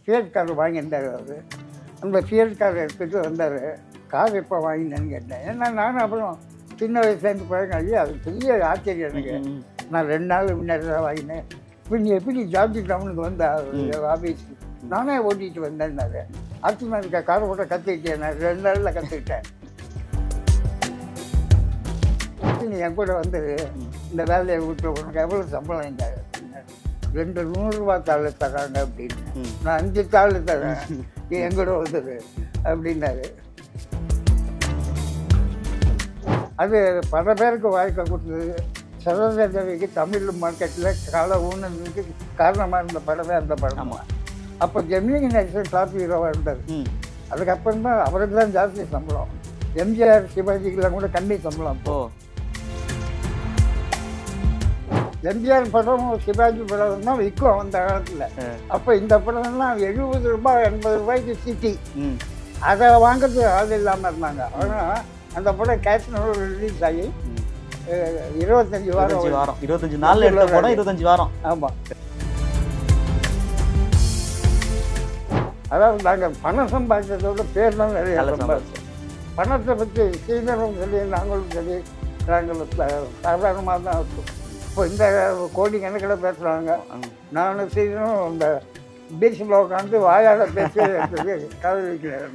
Fiat car வாங்கியிருந்தார் அவர் அந்த Fiat car எடுத்துகிட்டு வந்தார் கார் எப்போ வாங்கினேன்னு கேட்டேன் ஏன்னா நானும் அப்புறம் சின்ன வயசுலேருந்து பழக்கம் ஐயா அது பெரிய ஆச்சரியம் எனக்கு ம். நான் ரெண்டு நாள் முன்னாடி தான் வாங்கினேன் இப்போ நீ எப்படி ஜார்ஜி டவுனுக்கு வந்த ஆஃபீஸ் நானே ஓட்டிட்டு வந்தேன்னாரு அடுத்த நாள் இருக்க காரை போட்ட கற்றுக்கிட்டேன் நான் ரெண்டு நாளில் கற்றுக்கிட்டேன் நீ என் கூட வந்து இந்த வேலையை விட்டு உனக்கு எவ்வளோ சம்பளம் இருந்தாரு ரெண்டு நூறுரூவா தாள் தராங்க அப்படின்னு ம். நான் அஞ்சு தாள் தரேன் நீ என் கூட வந்துடு அப்படின்னாரு அது பல பேருக்கு வாழ்க்கை கொடுத்தது சரோஜா தேவிக்கு தமிழ் மார்க்கெட்டில் கால ஊனத்துக்கு காரணமாக இருந்த படமே அந்த படம் ஆமா. அப்போ ஜெமினி கணேசன் டாப் ஹீரோவாக இருந்தார் ம் அதுக்கப்புறம் தான் அவருக்கு தான் ஜாஸ்தி சம்பளம் எம்ஜிஆர் சிவாஜிக்கெல்லாம் கூட கம்மி சம்பளம் ஓ எம்ஜிஆர் படம் சிவாஜி படம் தான் விற்கும் அந்த காலத்தில் ஆ. அப்போ இந்த படம்லாம் எழுபது ரூபாய் எண்பது ரூபாய்க்கு சிட்டி ம் அதை வாங்குறது ஆள் இல்லாமல் இருந்தாங்க ஆனால் அந்த படம் கேஷ்னோட ரிலீஸ் ஆகி ம். அஹ், இருபத்தஞ்சு வாரம் இருபத்தஞ்சு வாரம் இருபத்தஞ்சு நாள்ல எடுத்த படம் இருபத்தஞ்சு வாரம் ஆமாம் அதாவது நாங்கள் பணம் சம்பாதிச்சதோட பேர் தான் நிறைய நல்ல சம்பாதிச்சோம் பணத்தை பற்றி சீனரும் சரி நாங்களும் சரி நாங்கள் சாதாரணமாக தான் இருக்கோம் இப்போ இந்த கோடி கணக்கில் பேசுகிறாங்க ம். நானும் சீனரும் இந்த பீச்சில் உட்காந்து வாயாட பேசி காதலிக்கிறேன்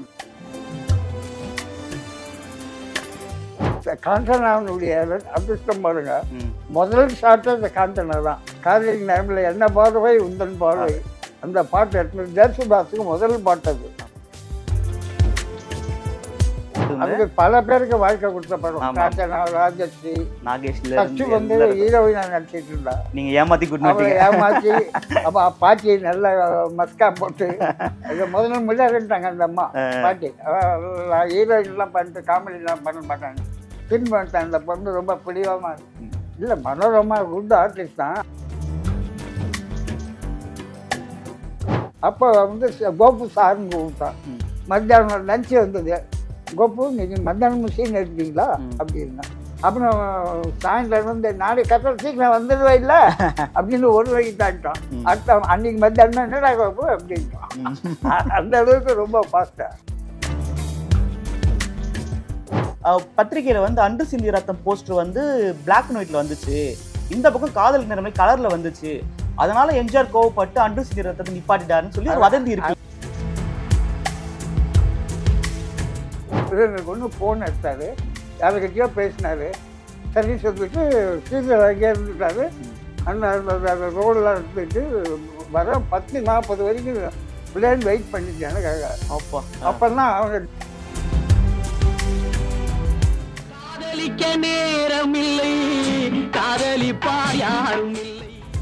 காஞ்சனாவுடைய அதிர்ஷ்டம் பாருங்க ம் முதல் ஷாட்டு இந்த காஞ்சனா தான் காதலின் நேமில் என்ன பார்வை உந்தன் பார்வை அந்த பாட்டு எடுத்து ஜெயசுதாஸுக்கு முதல் பாட்டு அது அதுக்கு பல பேருக்கு வாழ்க்கை கொடுத்த படம் ஆமா. காஞ்சனா ராஜஸ்ரீ நாகேஷ்ல ஃபர்ஸ்ட் இருந்து வந்து எல்லாரும். ஹீரோயினா நடிச்சிட்டு இருந்தா நீங்க ஏமாத்தி கூட்டு அவளை ஏமாத்தி அப்ப பாட்டி நல்ல மஸ்கா போட்டு அது முதல்ல முடியாதுட்டாங்க அந்த அம்மா பாட்டி ஹீரோயின்லாம் பண்ணிட்டு காமெடிலாம் பண்ண மாட்டாங்க பின் பண்ணிட்டேன் அந்த பொண்ணு ரொம்ப பிடிவாமா இருக்கு இல்லை மனோரமா குட் ஆர்டிஸ்ட் தான் அப்போ வந்து ச- கோபு சார்னு கூப்பிட்டான் ம். மத்தியானம் லஞ்சு வந்தது கோபு நீங்கள் மத்தியானம் சீன் எடுத்தீங்களா ம். அப்படின்னா அப்புறம் சாயந்தரம் வந்து நாளைக்கு கட்டல் சீக்கிரம் வந்துடுவா இல்லை அப்படின்னு ஒரு வழி தாண்டிட்டோம் ம். அடுத்த அன்னைக்கு மத்தியானம் என்னடா கோபு அப்படின்ட்டோம் அந்த அளவுக்கு ரொம்ப ஃபாஸ்ட்டாக அஹ் பத்திரிக்கையில வந்து அன்று சிந்தி ரத்தம் போஸ்டர் வந்து பிளாக் அண்ட் ஒயிட்ல வந்துச்சு இந்த பக்கம் காதல் நிறமை கலர்ல வந்துச்சு அதனால எம்ஜிஆர் கோவப்பட்டு அன்று சிந்தி ரத்தத்தை நிப்பாட்டிட்டாருன்னு சொல்லி ஒரு வதந்தி இருக்கு எனக்கு ஒன்று ஃபோன் எடுத்தார் யாருக்கிட்டயோ பேசினார் சரி சொல்லிட்டு சீக்கிரம் அங்கே இருந்துட்டாரு அந்த அந்த ரோடெலாம் எடுத்துட்டு வர பத்து நாற்பது வரைக்கும் பிளேன் வெயிட் பண்ணிட்டாங்க அப்பா அப்போ தான் அவங்க காதலிக்க நேரமில்லை காதலிப்பார் யாரும் இல்லை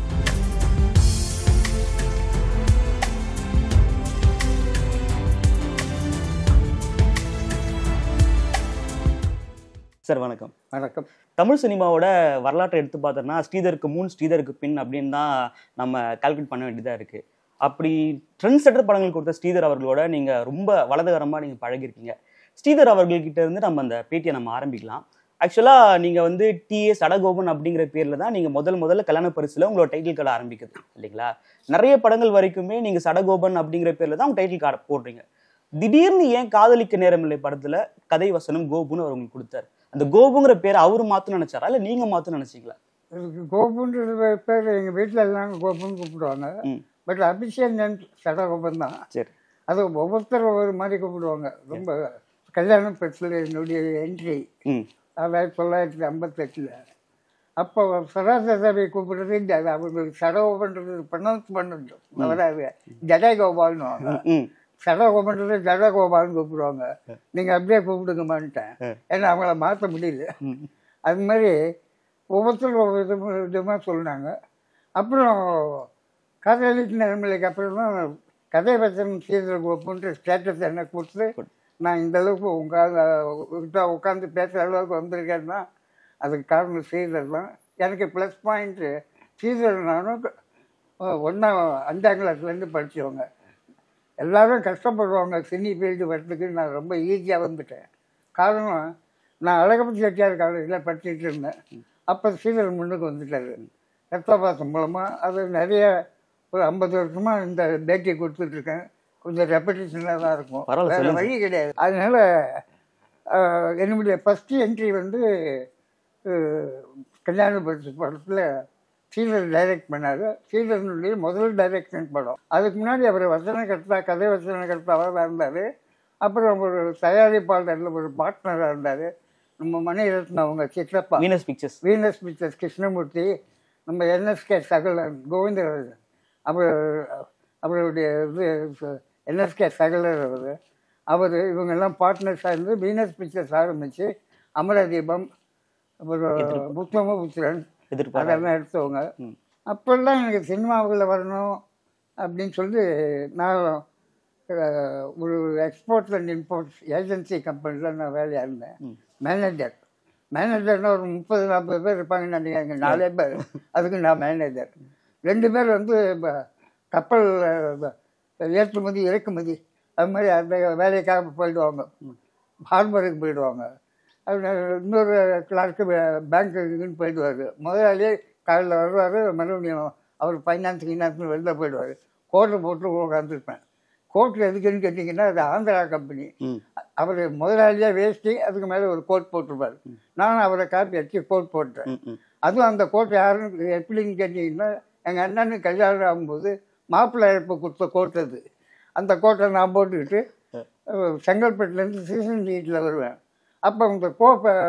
சார் வணக்கம் வணக்கம் தமிழ் சினிமாவோட வரலாற்றை எடுத்து பார்த்தோம்னா ஸ்ரீதருக்கு முன் ஸ்ரீதருக்கு பின் அப்படின்னு தான் நம்ம கால்குலேட் பண்ண வேண்டியதாக இருக்கு அப்படி ட்ரெண்ட் செட்டர் படங்கள் கொடுத்த ஸ்ரீதர் அவர்களோட நீங்க ரொம்ப வலதுகரமாக நீங்க பழகிருக்கீங்க ஸ்ரீதர் அவர்கள்கிட்ட இருந்து நம்ம அந்த பேட்டியை நம்ம ஆரம்பிக்கலாம் ஆக்சுவலா நீங்க வந்து டிஏ சடகோபன் அப்படிங்கிற பேர்ல தான் நீங்க முதல் முதல்ல கல்யாண பரிசுல உங்களோட டைட்டில் கார்டு ஆரம்பிக்குது இல்லைங்களா நிறைய படங்கள் வரைக்குமே நீங்க சடகோபன் அப்படிங்கிற பேர்ல தான் உங்க டைட்டில் கார்டு போடுறீங்க திடீர்னு ஏன் காதலிக்க நேரமில்லை படத்துல கதை வசனம் கோபுன்னு அவர் உங்களுக்கு கொடுத்தாரு அந்த கோபுங்கிற பேரை அவரு மாத்தணும்னு நினைச்சாரா இல்ல நீங்க மாத்தணும்னு நினைச்சீங்களா இதுக்கு கோபுன்ற பேர் எங்கள் வீட்டில் எல்லாம் கோபுன்னு கூப்பிடுவாங்க ம் பட் அபிஷேகன் சடகோபன் தான் சரி அது ஒவ்வொருத்தர் ஒவ்வொரு மாதிரி கூப்பிடுவாங்க ரொம்ப கல்யாண பரிசில் என்னுடைய என்ட்ரி ம் ஆயிரத்தி தொள்ளாயிரத்தி ஐம்பத்தெட்டில் அப்போ சராசரி கூப்பிடுறது இந்த அவங்களுக்கு சடகோபன்றது ப்ரொனவுன்ஸ் பண்ணணும் வராது ஜடகோபால்னு ம் சடகோபன்றது ஜடகோபால்னு கூப்பிடுவாங்க நீங்கள் அப்படியே கூப்பிடுங்கம்மான்ட்டேன் ஏன்னா அவங்கள மாற்ற முடியல ம் அது மாதிரி ஒவ்வொருத்தரும் ஒவ்வொரு விதமா விதமாக சொன்னாங்க அப்புறம் காதலிக்கு நிலைமைக்கு அப்புறம் தான் கதை வசனம் சீதர கோப்புன்ற ஸ்டேட்டஸ் எனக்கு கொடுத்து நான் இந்த அளவுக்கு உட்கா உட்காந்து பேசுகிற அளவுக்கு வந்திருக்கேன்னா அதுக்கு காரணம் ஸ்ரீதர் தான் எனக்கு ப்ளஸ் பாயிண்ட்டு ஸ்ரீதர் நானும் ஒன்றா அஞ்சாம் கிளாஸ்லேருந்து படித்தவங்க எல்லாரும் கஷ்டப்படுவாங்க சினி ஃபீல்டு வர்றதுக்கு நான் ரொம்ப ஈஸியாக வந்துட்டேன் காரணம் நான் அழகப்பட்டி செட்டியார் காலேஜில் படிச்சுட்டு இருந்தேன் அப்போ ஸ்ரீதர் முன்னுக்கு வந்துட்டார் ரத்தபாசம் மூலமாக அது நிறைய ஒரு ஐம்பது வருஷமாக இந்த பேட்டியை கொடுத்துட்ருக்கேன் கொஞ்சம் ரெப்படேஷனாக தான் இருக்கும் பரவாயில்ல, வேற சொல்லுங்க வழி கிடையாது அதனால ஆஹ், என்னுடைய ஃபஸ்ட்டு என்ட்ரி வந்து கல்யாணப்படுத்து படத்தில் சீலர் டைரக்ட் பண்ணார் சீலர்னுடைய முதல் டைரக்ஷன் படம் அதுக்கு முன்னாடி அவர் வசனகர்த்தா கதை வசனகர்த்தாவாக தான் இருந்தார் அப்புறம் ஒரு தயாரிப்பாளரில் ஒரு பார்ட்னராக இருந்தார் நம்ம மணிரத்னம் அவங்க சித்தப்பா Venus Pictures Venus Pictures Krishnamurthy நம்ம என்எஸ்கே சகலன் கோவிந்தராஜன் அவர் அவருடைய இது என்எஸ்கே சகலர் அவர் அவர் இவங்கெல்லாம் பார்ட்னர்ஸாக இருந்து வீனஸ் பிக்சர்ஸ் ஆரம்பித்து அமரதீபம் அப்புறம் புத்தமபுத்திரன் எதிர்பார்க்க அதெல்லாம் எடுத்தவங்க ம். அப்போல்லாம் எனக்கு சினிமாவுக்குள்ள வரணும் அப்படின்னு சொல்லி நான் அஹ், ஒரு எக்ஸ்போர்ட்ஸ் அண்ட் இம்போர்ட்ஸ் ஏஜென்சி கம்பெனியில் நான் வேலையாக இருந்தேன் ம். மேனேஜர் மேனேஜர்னா ஒரு முப்பது நாற்பது பேர் இருப்பாங்கன்னு நினைக்கிறாங்க நாலே பேர் அதுக்கு நான் மேனேஜர் ரெண்டு பேர் வந்து ப- கப்பல் அஹ், ஏற்றுமதி இறக்குமதி அது மாதிரி அந்த வேலைக்காக போயிடுவாங்க ஹார்பருக்கு போயிடுவாங்க அது இன்னொரு கிளார்க்கு பேங்க்குன்னு போயிடுவார் முதலாளியே காலையில் வருவார் மறுபடியும் அவர் ஃபைனான்ஸ் கினான்ஸ்னு வெளில போயிடுவார் கோட்டை போட்டு உட்காந்துருப்பேன் கோட்டு எதுக்குன்னு கேட்டிங்கன்னா அது ஆந்திரா கம்பெனி ம் அவர் முதலாளியாக வேஷ்டி அதுக்கு மேலே ஒரு கோட் போட்டிருப்பார் நானும் அவரை காப்பி அடிச்சு கோட் போட்டேன் ம் ம் அதுவும் அந்த கோட் யாருன்னு எப்படின்னு கேட்டிங்கன்னா எங்கள் அண்ணனுக்கு கல்யாணம் ஆகும்போது மாப்பிள்ளை இழப்பு கொடுத்த கோட் அது அந்த கோட்டை நான் போட்டுக்கிட்டு அஹ், செங்கல்பட்டுலேருந்து சீசன் வீட்டில் வருவேன் அப்போ இந்த கோ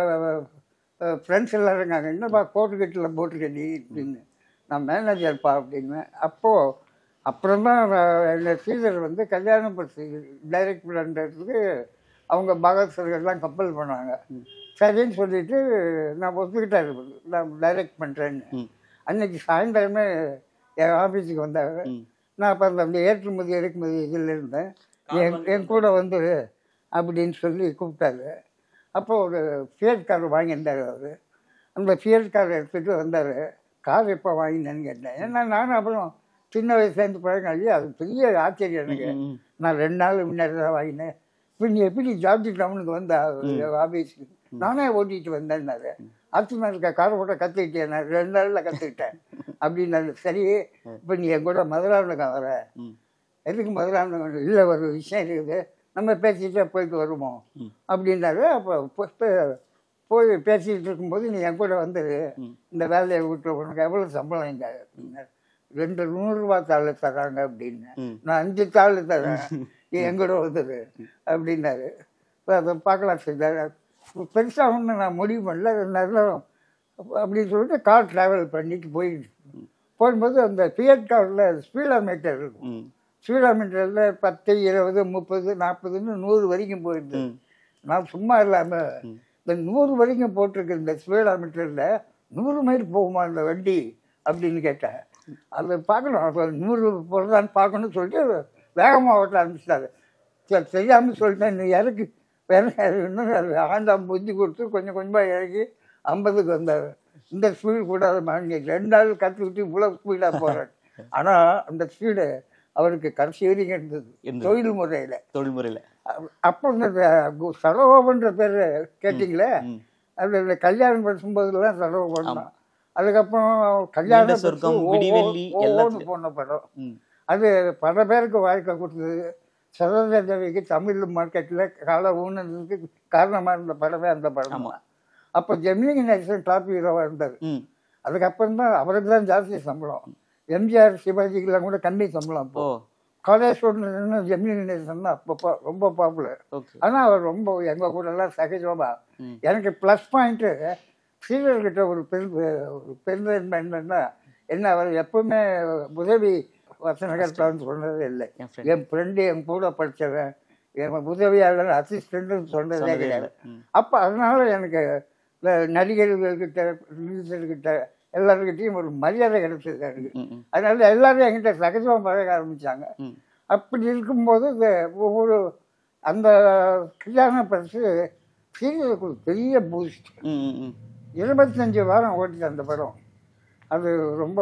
ஃப்ரெண்ட்ஸ் எல்லாம் இருக்காங்க என்னப்பா கோட்டு கட்டில் போட்டுக்கடி அப்படின்னு நான் மேனேஜர்ப்பா அப்படின்னேன் அப்போது அப்புறம் தான் என்னை ஸ்ரீதர் வந்து கல்யாணம் பற்றி டைரக்ட் பண்ணுறதுக்கு அவங்க பாகவதர்கள்லாம் கப்பல் பண்ணாங்க சரின்னு சொல்லிட்டு நான் ஒத்துக்கிட்டாரு நான் டைரக்ட் பண்ணுறேன்னு ம். அன்னைக்கு சாயந்தரமே என் ஆஃபீஸுக்கு வந்தாங்க ம். நான் அப்போ அந்த ஏற்றுமதி இறக்குமதி இதில் இருந்தேன் என் என் கூட வந்து அப்படின்னு சொல்லி கூப்பிட்டாரு அப்போ ஒரு ஃபியட் கார் வாங்கியிருந்தார் அவர் அந்த ஃபியட் கார் எடுத்துகிட்டு வந்தார் கார் எப்போ வாங்கினேன்னு கேட்டேன் ஏன்னா நானும் அப்புறம் சின்ன வயசுலேருந்து பழக்கம் இல்லையா அது பெரிய ஆச்சரியம் எனக்கு ம், ம். நான் ரெண்டு நாள் முன்னாடி தான் வாங்கினேன் இப்போ நீ எப்படி ஜார்ஜி டவுனுக்கு வந்த ஆஃபீஸுக்கு நானே ஓட்டிகிட்டு வந்தேன்னாரு அடுத்த நாள் க- காரை கூட கற்றுக்கிட்டேன் நான் ரெண்டு நாளில் கற்றுக்கிட்டேன் அப்படின்னாரு சரி இப்போ நீ என் கூட மதுராவுக்கு வர ம். எதுக்கு மதுராவுக்கு இல்லை ஒரு விஷயம் இருக்குது நம்ம பேசிட்டே போயிட்டு வருவோம் அப்படின்னாரு அப்போ போ- போ- போய் பேசிக்கிட்டு இருக்கும்போது நீ என் கூட வந்துடு இந்த வேலையை விட்டு உனக்கு எவ்வளோ சம்பளம் இங்க அப்படின்னாரு ரெண்டு நூறுரூவா தாள் தராங்க அப்படின்னு ம். நான் அஞ்சு தாள் தரேன் நீ என் கூட வந்துடு அப்படின்னாரு இப்போ அதை பார்க்கலாம் செய்தார் பெருசாக ஒன்றும் நான் முடிவு பண்ணல ரெண்டு நேரம் அப்படின்னு சொல்லிட்டு கார் ட்ராவல் பண்ணிட்டு போயிட்டு போகும்போது அந்த பிஎட் காரில் ஸ்பீடா மீட்டர் இருக்கும் ம் ஸ்பீடா மீட்டரில் பத்து இருபது முப்பது நாற்பதுன்னு நூறு வரைக்கும் போயிடுது ம். நான் சும்மா இல்லாமல் இந்த நூறு வரைக்கும் போட்டிருக்கு இந்த ஸ்பீடா மீட்டரில் நூறு மைல் போகுமா இந்த வண்டி அப்படின்னு கேட்டேன் அதை பார்க்கணும் அப்போ நூறு போகிறதான்னு பார்க்கணும்னு சொல்லிட்டு வேகமாக ஓட்ட ஆரம்பிச்சிட்டாரு சரி தெரியாமல் சொல்லிட்டேன் நீ இறக்கு வேற இன்னும் அது ஆண்டாம் புத்தி கொடுத்து கொஞ்சம் கொஞ்சமாக இறக்கி ஐம்பதுக்கு வந்தார் இந்த ஸ்பீடு கூடாது நீ ரெண்டு நாள் கற்றுக்கிட்டு இவ்வளோ ஸ்பீடாக போகிறேன் ஆனால் அந்த ஸ்பீடு அவருக்கு கடைசி வரைக்கும் இருந்தது இருந்தது. தொழில் முறையில் தொழில்முறையில் அப்போ இந்த சரவோபன்ற பேர் கேட்டிங்களே ம். அது இந்த கல்யாணம் பேசும்போதுலாம் செலவு பண்ணோம் அதுக்கப்புறம் கல்யாணம் நீண்ட சொர்க்கம், பேசி ஓ- விடிவெள்ளி ஓ- ஓன்னு எல்லாத்துலயும். போன படம் ம் அது பல பேருக்கு வாழ்க்கை கொடுத்தது சரோஜா தேவிக்கு தமிழ் மார்க்கெட்டில் கால ஊனதுக்கு காரணமாக இருந்த படமே அந்த படம் தான் அப்போ ஜெமினி கணேசன் டாப் ஹீரோவாக இருந்தார் ம் அதுக்கப்புறம் தான் அவருக்கு தான் ஜாஸ்தி சம்பளம் எம்ஜிஆர் சிவாஜிக்கெல்லாம் கூட கம்மி சம்பளம் ஓ அப்போ காலேஜ் ஸ்டூடெண்ட் ஜெமினி கணேசன் தான் அப்போ பா- ரொம்ப பாப்புலர் ஓகே ஆனால் அவர் ரொம்ப எங்கள் கூட எல்லாம் சகஜமா ம். எனக்கு ப்ளஸ் பாயிண்ட்டு சீரியர்கிட்ட ஒரு பெரும் ஒரு பெருந்தன்மை என்னன்னா என்ன அவர் எப்பவுமே உதவி வசனகர்த்தான்னு சொன்னதே இல்லை என் friend. என் ஃப்ரெண்டு என் கூட படித்தவன் என் உதவியாளர் அசிஸ்டண்ட்னு சொன்னதே சொன்னதே கிடையாது இல்லை. ம். அப்போ அதனால எனக்கு இந்த நடிகர்கள்கிட்ட ப்ரொடியூசர்கிட்ட எல்லாருக்கிட்டையும் ஒரு மரியாதை கிடைச்சது எனக்கு ம் ம் அதனால எல்லாரும் என்கிட்ட சகஜமாக பழக ஆரம்பித்தாங்க ம் அப்படி இருக்கும்போது இந்த ஒவ்வொரு அந்த கல்யாண பரிசு சீரியலுக்கு ஒரு பெரிய பூஸ்ட் ம் ம் ம் இருபத்தஞ்சு வாரம் ஓடிச்சு அந்த படம் அது ரொம்ப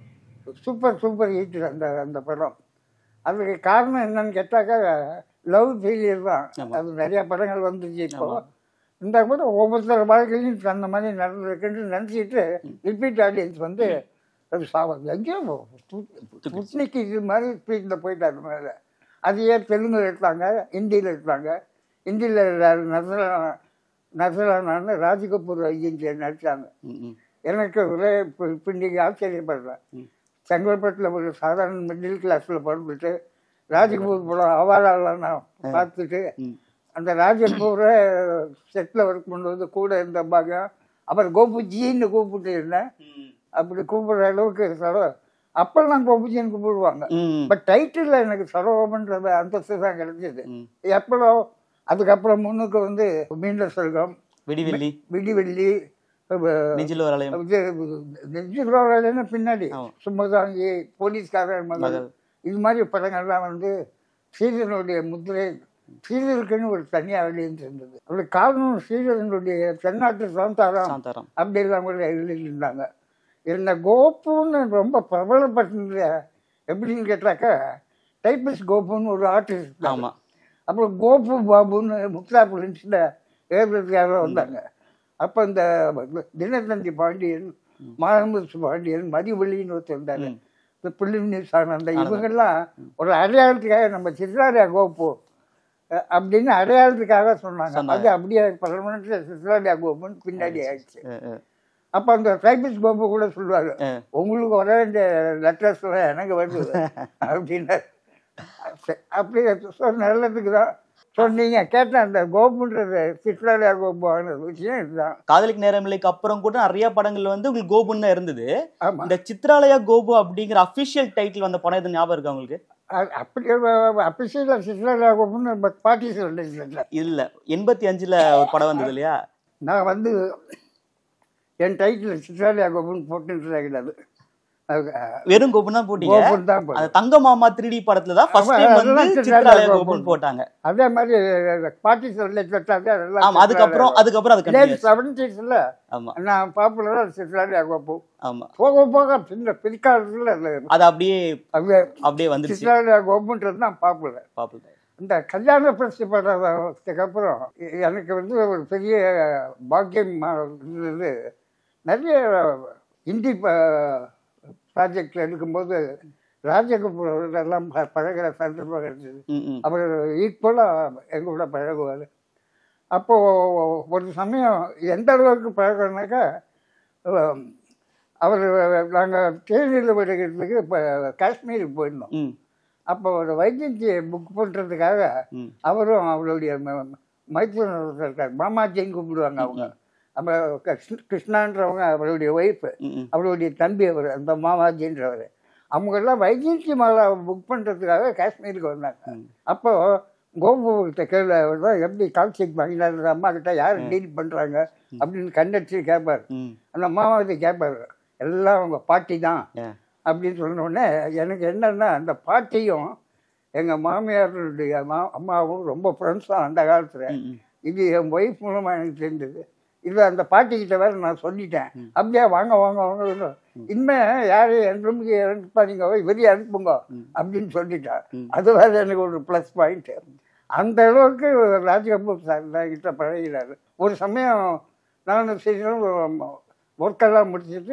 சூப்பர் சூப்பர் ஹிட் அந்த அந்த படம் அதுக்கு காரணம் என்னன்னு கேட்டாக்கா லவ் ஃபெயிலியர் தான் ஆமா. அது நிறைய படங்கள் வந்துச்சு இப்போ ஆமா. இந்த கூட ஒவ்வொருத்தர் வாழ்க்கையிலும் அந்த மாதிரி நடந்திருக்குன்னு நினச்சிட்டு ரிப்பீட் ஆடியன்ஸ் வந்து அது சாவம் எங்கேயோ புட்னிக்கு இது மாதிரி ஸ்பீடில் போயிட்டாரு மேலே அதையே தெலுங்கு எடுத்தாங்க ஹிந்தியில் எடுத்தாங்க ஹிந்தியில் நசலா நசலானான்னு ராஜகபூர் ஐயஞ்சி நடித்தாங்க ம், ம். எனக்கு ஒரே பி- பின்னிக்கு ஆச்சரியப்படுறேன் ம். செங்கல்பட்டில் ஒரு சாதாரண மிடில் கிளாஸில் பிறந்துட்டு ராஜகபூர் படம் அவார்டெல்லாம் நான் பார்த்துட்டு ம். அந்த ராஜகபூரை செட்டில் ஒர்க் கொண்டு வந்து கூட இருந்த பாக்கியம் அப்புறம் கோபுஜின்னு கூப்பிட்டு இருந்தேன் ம். அப்படி கூப்பிடுற அளவுக்கு சரோ அப்பெல்லாம் கோபுஜின்னு கூப்பிடுவாங்க ம். பட் டைட்டில் எனக்கு சரோகம்ன்றது அந்தஸ்து தான் கிடைச்சது ம். எப்போ அதுக்கப்புறம் முன்னுக்கு வந்து மீண்டும் செல்கம் வெடிவெள்ளி விடிவெள்ளி நெஞ்சில் ஒரு அலையம் நெஞ்சுரோவேலைன்னு பின்னாடி ஆமா. சும்மதாங்கி போலீஸ்காரர் மகள் மகள். இது மாதிரி படங்கள்லாம் வந்து ஸ்ரீதரனுடைய முத்திரை ஸ்ரீதருக்குன்னு ஒரு தனியாக வெளியிட்டு இருந்தது அப்படி காரணம் ஸ்ரீதரனுடைய தென்னாட்டு சாந்தாரம் சாந்தாரம் அப்படியெல்லாம் கூட எழுதியிருந்தாங்க என்ன கோபுன்னு ரொம்ப பிரபலப்பட்டிருந்த எப்படின்னு கேட்டாக்கா டைபிஸ்ட் கோபுன்னு ஒரு ஆர்டிஸ்ட் ஆமா அப்புறம் கோபு பாபுன்னு முக்தா பிரின்ஸில் எழுதுறதுக்காக வந்தாங்க அப்போ இந்த தினத்தந்தி பாண்டியன் மாரம்புஸ் பாண்டியன் மதிவெளின்னு ஒருத்தர் இருந்தாரு ம். இந்த பிள்ளைன்னு சார்ந்த இவங்கெல்லாம் ஒரு அடையாளத்துக்காக நம்ம சித்ராரியா கோப்பு அஹ், அப்படின்னு அடையாளத்துக்காக சொன்னாங்க சொன்னாங்க. அது அப்படியே பர்மனெண்ட் சித்ராரியா கோப்புன்னு பின்னாடி ஆயிடுச்சு அஹ், அஹ். அப்போ அந்த டைபிஸ்ட் கோப்பு கூட சொல்லுவாரு அஹ். உங்களுக்கு வர வேண்டிய லெட்டர்ஸ் எனக்கு வருது அப்படின்னாரு சரி, அப்படி சொ- நல்லதுக்கு தான் சொன்னீங்க கேட்டேன் அந்த கோபுன்றது சித்ராலயா கோபு ஆன விஷயம் இதுதான் காதலிக்கு நேரமில்லைக்கு அப்புறம் கூட நிறைய படங்கள் வந்து உங்களுக்கு கோபுன்னு தான் இருந்தது ஆமா இந்த சித்ராலயா கோபு அப்படிங்கிற அபிஷியல் டைட்டில் வந்த படம் எதுவும் ஞாபகம் இருக்கா உங்களுக்கு அ- அப்படி அபிஷியலாக சித்ராலயா கோபுன்னு பாட்டி சொல்லிட்டு இல்ல எண்பத்தி அஞ்சுல ஒரு படம் வந்தது இல்லையா நான் வந்து என் டைட்டில் சித்ராலயா கோபுன்னு போட்டுட்டு கிடையாது அது, அஹ், வெறும் கோபுன்னு தான் போட்டீங்க கோபுன்னு தான் போட்டேன். அந்த தங்க மாமா த்ரீ டி படத்துல தான் ஃபர்ஸ்ட் ஆமா, டைம் அதெல்லாம் வந்து சித்ராலயா சித்ராலயா கோபுன்னு கோபுன்னு போட்டாங்க அதே மாதிரி பாட்டி சொல்ல சொட்டாங்க ஆமா அதுக்கப்புறம் அதுக்கப்புறம் அது லேட் continuous. செவன்டீஸில் ஆமா நான் பாப்புலராக சித்ராலயா கோபு ஆமா போக போக பின்ன பிற்காலத்தில் அது அது அப்படியே அப்படியே அப்படியே வந்துருச்சு சித்ராலயா கோபுன்றது தான் பாப்புலர் பாப்புலர் இந்த கல்யாண பிரசி படத்துக்கு அப்புறம் எ- எனக்கு வந்து ஒரு பெரிய பாக்கியம் இருந்தது நிறைய ஹிந்தி ப்ராஜெக்டில் எடுக்கும்போது ராஜகபூர் அவர்களெல்லாம் ப- பழகுற சந்தர்ப்பம் கிடைச்சது ம், ம். அவர் ஈக்குவலாக எங்களோட பழகுவார் அப்போது ஒரு சமயம் எந்த அளவுக்கு பழகிறோம்னாக்கா அவர் நாங்கள் தேனியில் விடுகிறதுக்கு இப்போ காஷ்மீருக்கு போயிருந்தோம் ம், அப்போ ஒரு வைத்தியத்தை புக் பண்ணுறதுக்காக ம். அவரும் அவருடைய ம- மைத்துனர் ஒருத்தர் இருக்கார் மாமாஜின்னு கூப்பிடுவாங்க அவங்க நம்ம கிருஷ்ண- கிருஷ்ணான்றவங்க அவருடைய ஒய்ஃபு ம், ம். அவருடைய தம்பி அவர் அந்த மாமாஜின்றவர் அவங்கெல்லாம் வைஜெயந்தி மாலா புக் பண்ணுறதுக்காக காஷ்மீருக்கு வந்தாங்க அப்போ கோபுரத்தை கேள்வி அவர் தான் எப்படி கால்ஷீட் வாங்கினார் அம்மா கிட்ட யார் டீல் பண்ணுறாங்க அப்படின்னு கண்டடிச்சு கேட்பார் ம். அந்த மாமாவதி கேட்பார் எல்லாம் அவங்க பாட்டி தான் Yeah. அப்படின்னு சொன்ன உடனே எனக்கு என்னன்னா அந்த பாட்டியும் எங்கள் மாமியாருடைய மா அம்மாவும் ரொம்ப ஃப்ரெண்ட்ஸ் தான் அந்த காலத்தில் ம், ம். இது என் ஒய்ஃப் மூலமாக எனக்கு தெரிஞ்சது இது அந்த பாட்டிக்கிட்ட வேற நான் சொல்லிட்டேன் அப்படியே வாங்க வாங்க வாங்க இனிமே யாரையும் என் ரூமுக்கு அனுப்பாதீங்க வெளியே அனுப்புங்க அப்படின்னு சொல்லிட்டேன் அது வேற எனக்கு ஒரு ப்ளஸ் பாயிண்ட் அந்த அளவுக்கு ராஜகபூர் சார் கிட்ட பழகிறாரு ஒரு சமயம் நான் சீக்கிரம் ஒர்க்கெல்லாம் முடிச்சுட்டு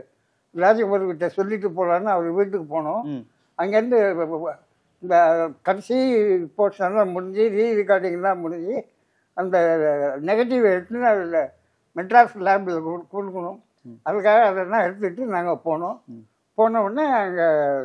ராஜகபூர் கிட்ட சொல்லிட்டு போகலான்னு அவர் வீட்டுக்கு போனோம் ம். அங்கேருந்து இந்த கடைசி போர்ஷன்லாம் முடிஞ்சு ரீ ரெக்கார்டிங்லாம் முடிஞ்சு அந்த நெகட்டிவ் எடுத்துன்னு அதில் மெட்ராஸ் லேபில் கொடுக்கணும் அதுக்காக அதெல்லாம் எடுத்துகிட்டு நாங்கள் போனோம் போன உடனே அங்கே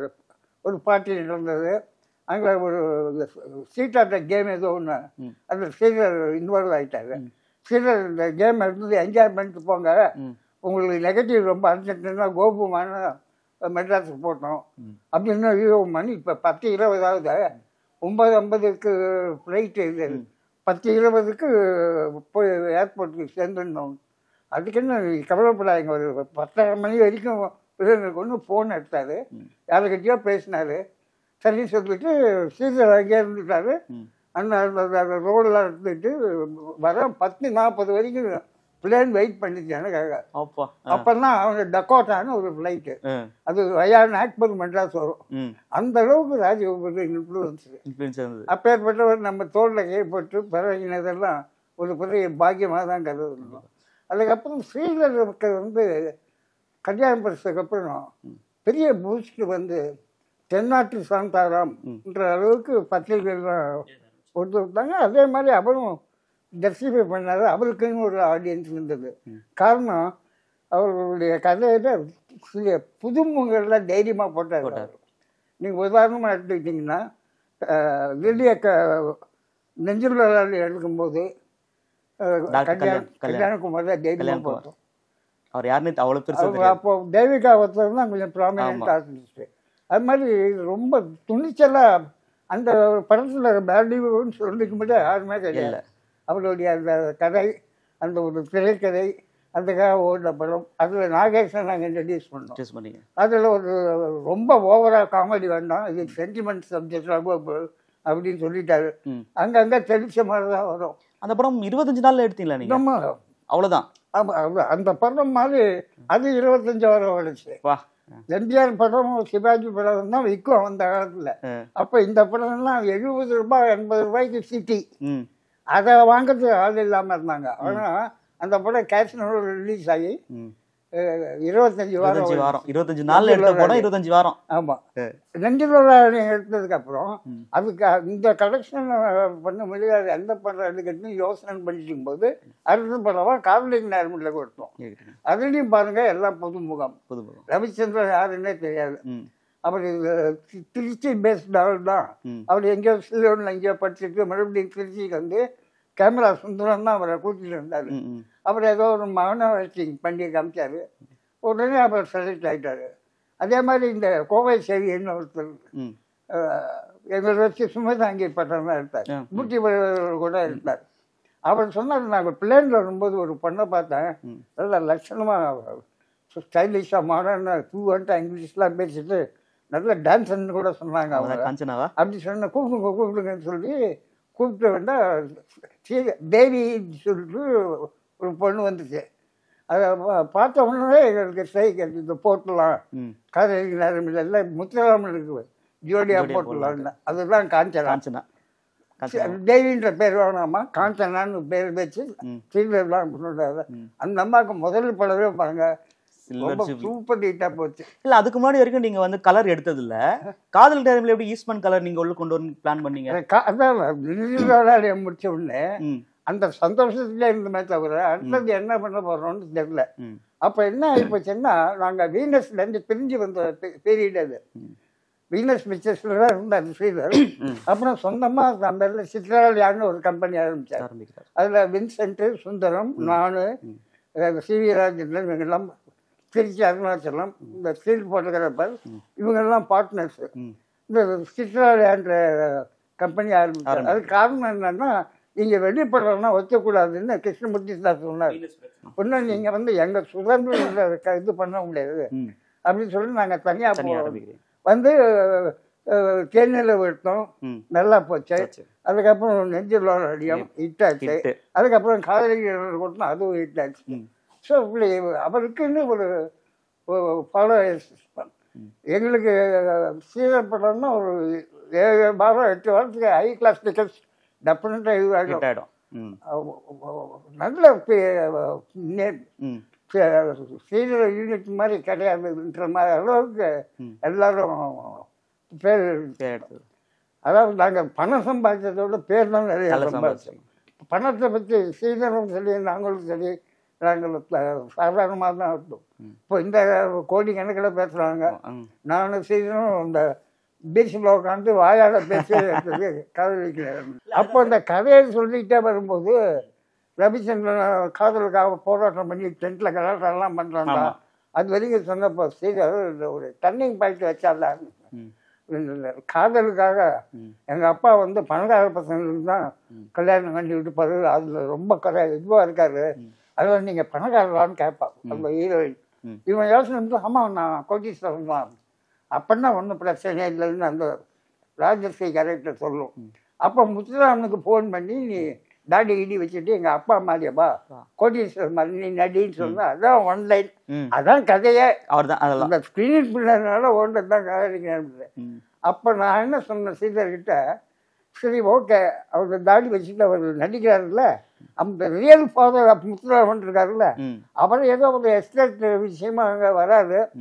ஒரு பார்ட்டி நடந்தது அங்கே ஒரு சீட்டாட்ட கேம் ஏதோ ஒன்று அந்த ஸ்ரீதர் இன்வால்வ் ஆகிட்டாரு ஸ்ரீதர் இந்த கேம் எடுத்து என்ஜாய் பண்ணிட்டு போங்க ம். உங்களுக்கு நெகட்டிவ் ரொம்ப அர்ஜென்ட்னா கோபுமான மெட்ராஸுக்கு போட்டோம் அப்படின்னு ஐயோ மணி இப்போ பத்து இருபதாவது ஒன்பது ஐம்பதுக்கு ஃப்ளைட்டு இது பத்து இருபதுக்கு போய் ஏர்போர்ட்டுக்கு சேர்ந்துடணும் அதுக்கு என்ன கவலைப்படாதீங்க ஒரு பத்தரை மணி வரைக்கும் எனக்கு ஒன்று ஃபோன் எடுத்தார் யாருக்கிட்டயோ பேசினார் சரின்னு சொல்லிட்டு ஸ்ரீதர் அங்கேயே இருந்துட்டாரு அந்த அந்த ரோடெலாம் எடுத்துக்கிட்டு வர பத்து நாற்பது வரைக்கும் பிளேன் வெயிட் பண்ணிச்சு எனக்காக அப்பா அப்போ தான் அவங்க டக்கோட்டான்னு ஒரு ஃப்ளைட்டு ஆ. அது வயா நாக்பூர் மெட்ராஸ் வரும் ம் அந்த அளவுக்கு ராஜகோபுர இன்ஃப்ளூயன்ஸ் இன்ஃப்ளூயன்ஸ் இருந்தது அப்பேற்பட்டவர் நம்ம தோளில் கைப்பட்டு பரவினதெல்லாம் ஒரு பெரிய பாக்கியமாக தான் கருதணும் அதுக்கப்புறம் ஸ்ரீதருக்கு வந்து கல்யாணம் படிச்சதுக்கு அப்புறம் பெரிய பூஸ்ட் வந்து தென்னாட்டு சாந்தாராம்ன்ற அளவுக்கு பத்திரிகைகள் கொடுத்து விட்டாங்க அதே மாதிரி அவரும் ஜஸ்டிஃபை பண்ணாரு அவருக்குன்னு ஒரு ஆடியன்ஸ் இருந்தது காரணம் அவர்களுடைய கதையில சில புதுமுகங்கள்லாம் தைரியமாக போட்டார் நீங்கள் உதாரணமாக எடுத்துக்கிட்டிங்கன்னா வெளிய க நெஞ்சில் எடுக்கும்போது அஹ், டாக்டர் கல்யாண் கல்யாண், கல்யாண். கல்யாணகுமார் தான் தைரியமாக கல்யாண்குமார். போட்டோம் அவர் யாருன்னு அவ்வளவு பெருசா அவங்க தெரியாது. அப்போ தேவிகா ஒருத்தர் தான் கொஞ்சம் ப்ராமினென்ட் ஆர்டிஸ்ட் அது மாதிரி ரொம்ப துணிச்சலா அந்த படத்துல பேல்டிவ்னு சொல்லிக்க மட்டும் யாருமே கிடையாது அவருடைய அந்த கதை அந்த ஒரு திரைக்கதை அதுக்காக ஓடின படம் அதில் நாகேஷன் நாங்கள் இன்ட்ரடியூஸ் பண்ணோம் Choose பண்ணீங்க அதில் ஒரு ரொம்ப ஓவராக காமெடி வேண்டாம் இது சென்டிமெண்ட் சப்ஜெக்ட் அப்படின்னு சொல்லிட்டாரு ம். அங்கங்கே தெளிச்ச மாதிரி தான் வரும் அந்த படம் இருபத்தஞ்சு நாள்ல எடுத்தீங்களா நீங்க நம்ம அவ்வளவுதான் ஆமா, அது- அந்த படம் மாதிரி அது இருபத்தஞ்சு வாரம் ஓடிச்சு வா எம்ஜிஆர் படம் சிவாஜி படம் தான் விற்கும் அந்த காலத்துல ஆ. அப்ப இந்த படம்லாம் எழுபது ரூபாய் எண்பது ரூபாய்க்கு சிட்டி ம் அதை வாங்குறதுக்கு ஆள் இல்லாம இருந்தாங்க ஆனா அந்த படம் கேஷ்னோட ரிலீஸ் ஆகி ம் அஹ், இருபத்தஞ்சு வாரம் இருபத்தஞ்சு வாரம் இருபத்தஞ்சு நாள்ல எடுத்த படம் இருபத்தஞ்சு வாரம் ஆமா ஆ. நெஞ்சிலோட எடுத்ததுக்கு அப்புறம் அதுக்கு இந்த கலெக்ஷன் பண்ண முடியாது எந்த படம் எடுக்கிறதுன்னு யோசனை பண்ணிட்டு இருக்கும்போது அடுத்த படமா காதலிங் நேரமில் கொடுத்தோம் இருக்கட்டும். அதுலேயும் பாருங்க எல்லாம் புதுமுகம் புது படம் ரவிச்சந்திரன் யாருன்னே தெரியாது ம் அவர் தி- திருச்சி பேஸ்ட் ஆள் தான் ம். அவர் எங்கேயோ சிலோனில் எங்கேயோ படிச்சுட்டு மறுபடியும் திருச்சிக்கு வந்து கேமரா சுந்தரம் தான் அவரை கூட்டிட்டு இருந்தார் ம் ம் அவர் ஏதோ ஒரு மகன வச்சு பண்ணி காமிச்சாரு உடனே அவர் செலக்ட் ஆயிட்டாரு அதே மாதிரி இந்த கோவை செவியன்னு ஒருத்தர் ம் அஹ், எங்களை வச்சு சுமதாங்கி பட்டம் தான் எடுத்தார் ஆ. மூட்டி வரைவர் கூட இருந்தார் அவர் சொன்னார் நாங்கள் பிளேனில் வரும்போது ஒரு பொண்ணை பார்த்தேன் நல்ல லட்சணமாக ஸ்டைலிஷாக மாடர்னாக ஃப்ளூவெண்ட்டாக இங்கிலீஷ்லாம் பேசிட்டு நல்ல டான்ஸ்ன்னு கூட சொன்னாங்க அவங்க அதான் காஞ்சனாவா அப்படி சொன்ன கூப்பிடுங்க கூப்பிடுங்கன்னு சொல்லி கூப்பிட்டு வந்தா சீ- தேவின்னு சொல்லிட்டு ஒரு பொண்ணு வந்துச்சு அதை பா- பார்த்த உடனே எங்களுக்கு ஸ்ட்ரைக் இந்த போட்டலாம் ம் காதலி நேரம் எல்லாம் முத்துராமன் இருக்கு ஜோடியா போட்டலாம்னு அதுதான் காஞ்சனா காஞ்சனா காஞ்சனா தேவின்ற பேர் வேணாமா காஞ்சனான்னு பேர் வச்சு சீரியல்லாம் கொண்டாரு அந்த அம்மாவுக்கு முதல் படவே பாருங்க சில்வர் ரொம்ப ஜூப்ளி சூப்பர் ஹீட்டாக போச்சு இல்ல அதுக்கு முன்னாடி வரைக்கும் நீங்க வந்து கலர் எடுத்தது இல்ல காதல் டைம்ல எப்படி ஈஸ்ட்மன் கலர் நீங்க உள்ள கொண்டு வந்து பிளான் பண்ணீங்க எனக்கு கா- அதான் விருதுநகர் முடிச்ச உடனே ம் அந்த சந்தோஷத்துல இருந்தமே தவிர அடுத்தது என்ன பண்ண போறோம்னு தெரியல ம் அப்ப என்ன ஆயிப்போச்சுன்னா நாங்க வீனஸ்ல இருந்து பிரிஞ்சு வந்த பீரியட் அது வீனஸ் பிக்சர்ஸ்ல தான் இருந்தார் ஸ்ரீதர் அப்புறம் சொந்தமா அந்த இடத்துல சித்ராலயான்னு ஒரு கம்பெனி ஆரம்பிச்சார் ஆரம்பிக்கிறார் அதுல வின்சென்ட் சுந்தரம் நானு சி வி ராஜேந்திரன் இவங்கெல்லாம் திருச்சி அருணாச்சலம் இந்த ஸ்டீல் போட்டோகிராஃபர் இவங்கெல்லாம் பார்ட்னர்ஸ் ம் இந்த சித்ராலயான்ற கம்பெனி ஆரம்பிச்சார் அது காரணம் என்னன்னா நீங்க வெளிப்படம்னா வைக்கக்கூடாதுன்னு கிருஷ்ணமூர்த்தி சார் சொன்னார் ஒன்றும் நீங்க வந்து எங்க சுதந்திரம் க- இது பண்ண முடியாது ம் அப்படின்னு சொல்லி நாங்க தனியா தனியா போ- ஆரம்பிக்கிறீங்க வந்து தேனியில் விட்டோம் ம் நல்லா போச்சு போச்சு. அதுக்கப்புறம் நெஞ்சில் அடியம் ஹிட் ஆச்சு Hit. அதுக்கப்புறம் காதலிகள் கொடுத்தோம் அதுவும் ஹிட் ஆச்சு ம். ஸோ இப்படி அவருக்குன்னு ஒரு ஃபாலோவர்ஸ் எங்களுக்கு சீரியல் படம்னா ஒரு ஏழு வாரம் எட்டு வாரத்துக்கு ஹை கிளாஸ் டிக்கெட்ஸ் டெஃபினட்டாக இது ஆகிடும் ஹிட் ஆயிடும் ம் நல்ல நேம் ம் சீரியல் யூனிட் மாதிரி கிடையாதுன்ற மாதிரி அளவுக்கு எல்லாரும் பேர் சரி, அடுத்தது. அதாவது நாங்கள் பணம் சம்பாதிச்சதை விட பேர் தான் நிறைய நல்லா சம்பாதிச்சோம் பணத்தை பற்றி சீதனும் சரி நாங்களும் சரி நாங்கள் சாதாரணமாக தான் இருந்தோம் இப்போ இந்த கோடி கணக்கில் பேசுகிறாங்க ம் நானும் சீதனும் இந்த பீச்சில் உட்காந்து வாயாட பேசி காதலிக்கிறேன் அப்போ இந்த கதையை சொல்லிக்கிட்டே வரும்போது ரவிச்சந்திரன் காதலுக்காக போராட்டம் பண்ணி டென்ட்டில் கலாட்டெல்லாம் பண்ணுறாங்க ஆமா. அது வரைக்கும் சொன்னப்போ சீதர் இந்த ஒரு டர்னிங் பாயிண்ட் வச்சால ம் இந்த காதலுக்காக எங்கள் அப்பா வந்து பணக்கார பசங்களுக்கு தான் கல்யாணம் பண்ணி விட்டுப்பாரு அதில் ரொம்ப கரை இதுவாக இருக்காரு அதில் நீங்கள் பணக்காரரான்னு கேட்பா அந்த ஹீரோயின் ம். இவன் யோசனை வந்து ஆமாம் நான் கோட்டீஸ்வரன் தான் அப்படின்னா ஒன்றும் பிரச்சனை இல்லைன்னு அந்த ராஜஸ்ரீ கேரக்டர் சொல்லும் அப்போ முத்துராமனுக்கு ஃபோன் பண்ணி நீ தாடி இடி வச்சுட்டு எங்கள் அப்பா மாதிரியப்பா கோட்டீஸ்வரன் மாதிரி நீ நடின்னு சொன்னா அதான் ஒன் லைன் ம் அதான் கதையே அவர் தான் அதெல்லாம் அந்த ஸ்கிரீன் பிள்ளைனால ஓண்டது தான் காதலிக்கிறேன் ம் அப்போ நான் என்ன சொன்னேன் சீதர்கிட்ட சரி ஓகே அவர் தாடி வச்சுட்டு அவர் நடிக்கிறாருல்ல அந்த ரியல் ஃபாதர் முத்துராமன் இருக்காருல்ல ம் அவர் ஏதோ ஒரு எஸ்டேட் விஷயமா அங்கே வராரு ம்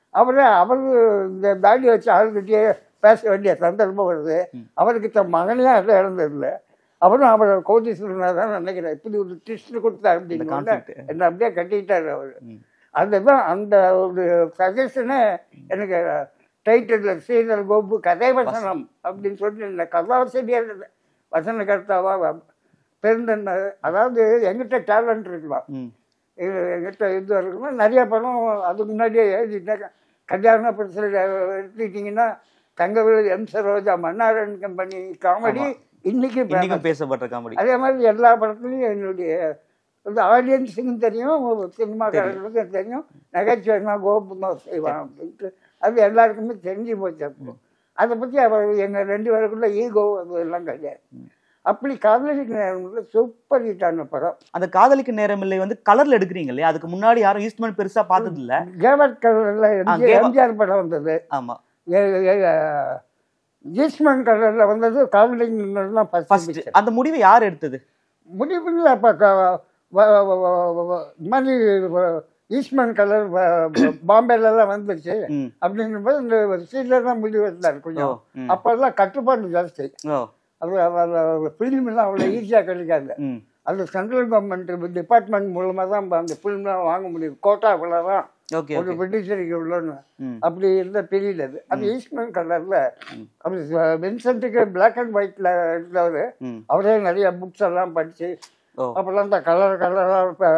அவரே அவர் இந்த தாடி வச்சு ஆளுகிட்டே பேச வேண்டிய சந்தர்ப்பம் வருது அவருக்கு தன் மகனையும் அதை இழந்ததில்லை அவரும் அவரை கோடீஸ்வரனாக தான் நினைக்கிறேன் இப்படி ஒரு ட்விஸ்ட் கொடுத்தார் அப்படின்னு concept. என்ன அப்படியே கட்டிக்கிட்டார் அவர் அதுதான் அந்த ஒரு சஜஷனே எனக்கு டைட்டில் ஸ்ரீதர் கோபு கதை வசனம் அப்படின்னு சொல்லிட்டு இந்த கதாசிரியர் வசன கர்த்தாவா பெருந்தன்மை அதாவது எங்கிட்ட டேலண்ட் இருக்கலாம் ம் இது எங்கிட்ட இது இருக்குன்னா நிறைய படம் அதுக்கு முன்னாடியே எழுதிட்டேன் கல்யாண பிரச்சனை எடுத்துக்கிட்டிங்கன்னா Thangavel M Saroja Mannaran company comedy இன்னைக்கு இன்னைக்கும் பேசப்படுற காமெடி அதே மாதிரி எல்லா படத்துலையும் என்னுடைய வந்து ஆடியன்ஸுக்கும் தெரியும் சினிமாக்காரர்களுக்கும் தெரியும் நகைச்சுவைனா கோபுமா செய்வான் அப்படின்ட்டு அது எல்லாருக்குமே தெரிஞ்சு போச்சு அப்போ அதை பற்றி அவர் எங்கள் ரெண்டு பேருக்குள்ள ஈகோ அது எல்லாம் கிடையாது அப்படி காதலிக்கு நேரம்ல சூப்பர் ஹிட்டான படம் அந்த காதலிக்கு நேரம் இல்லை வந்து கலர்ல எடுக்கிறீங்க இல்லையா அதுக்கு முன்னாடி யாரும் ஈஸ்ட்மேன் பெருசா பார்த்தது இல்ல கேவட் கலரில் கேவா- எம்ஜிஆர் படம் வந்தது ஆமா ஈஸ்மன் கலரில் வந்தது காதலிக்கு ஃபர்ஸ்ட் ஃபர்ஸ்ட் அந்த முடிவை யார் எடுத்தது முடிவில் அப்போ இந்த மாதிரி வ- ஈஸ்மன் கலர் பாம்பேலலாம் வந்துருச்சு ம் அப்படிங்கும்போது இந்த சீட்டில் தான் முடிவு எடுத்தார் ஓ கொஞ்சம் ம். அப்போல்லாம் கட்டுப்பாடு ஜாஸ்தி ஓ அது ஃபிலிம்லாம் அவ்வளோ ஈஸியாக கிடைக்காது ம் அது சென்ட்ரல் கவர்மெண்ட் டிபார்ட்மெண்ட் மூலமாக தான் அந்த ஃபிலிம்லாம் வாங்க முடியும் கோட்டாக்குள்ள தான் ஓகே ஒரு ஓகே பிரிட்டிஷருக்கு உள்ளன்னு ம் அப்படி இருந்த பீரியட் அது அது ஈஸ்ட்மன் கலரில் அவர் வின்சென்ட்டுக்கு பிளாக் அண்ட் ஒயிட்டில் இருந்தவர் ம் அவரே நிறைய புக்ஸ் எல்லாம் படித்து ஓ அப்போல்லாம் இந்த கலர் கலராக